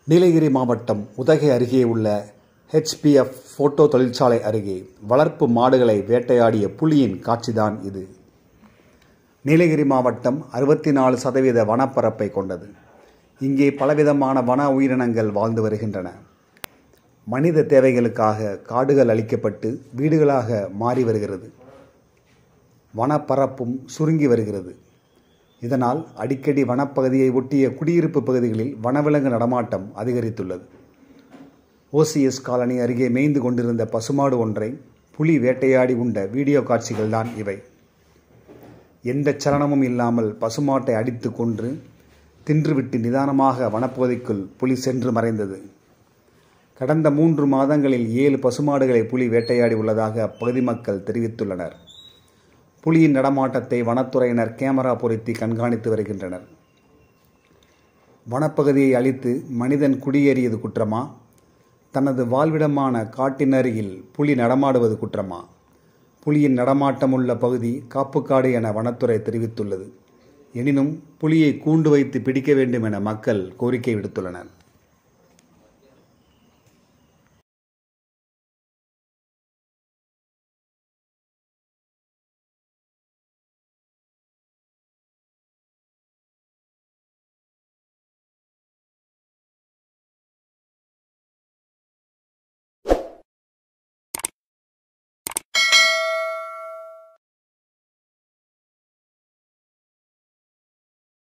நீலகிரி மாவட்டம் உதகை அருகே உள்ள ஹெச்பிஎஃப் போட்டோ தொழிற்சாலை அருகே வளர்ப்பு மாடுகளை வேட்டையாடிய புலியின் காட்சிதான் இது நீலகிரி மாவட்டம் அறுபத்தி நாலு சதவீத வனப்பரப்பை கொண்டது இங்கே பலவிதமான வன உயிரினங்கள் வாழ்ந்து வருகின்றன மனித தேவைகளுக்காக காடுகள் அழிக்கப்பட்டு வீடுகளாக மாறி வருகிறது வனப்பரப்பும் சுருங்கி வருகிறது இதனால் அடிக்கடி வனப்பகுதியை ஒட்டிய குடியிருப்பு பகுதிகளில் வனவிலங்கு நடமாட்டம் அதிகரித்துள்ளது ஓசிஎஸ் காலனி அருகே மேய்ந்து கொண்டிருந்த பசுமாடு ஒன்றை புலி வேட்டையாடி உண்ட வீடியோ காட்சிகள்தான் இவை எந்த சலனமும் இல்லாமல் பசுமாட்டை அடித்து கொன்று தின்றுவிட்டு நிதானமாக வனப்பகுதிக்குள் புலி சென்று மறைந்தது கடந்த மூன்று மாதங்களில் ஏழு பசுமாடுகளை புலி வேட்டையாடி உள்ளதாக அப்பகுதி மக்கள் தெரிவித்துள்ளனர் புலியின் நடமாட்டத்தை வனத்துறையினர் கேமரா பொருத்தி கண்காணித்து வருகின்றனர் வனப்பகுதியை அழித்து மனிதன் குடியேறியது குற்றமா தனது வாழ்விடமான காட்டின் அருகில் புலி நடமாடுவது குற்றமா புலியின் நடமாட்டமுள்ள பகுதி காப்புக்காடு என வனத்துறை தெரிவித்துள்ளது எனினும் புலியை கூண்டு வைத்து பிடிக்க வேண்டும் என மக்கள் கோரிக்கை விடுத்துள்ளனர்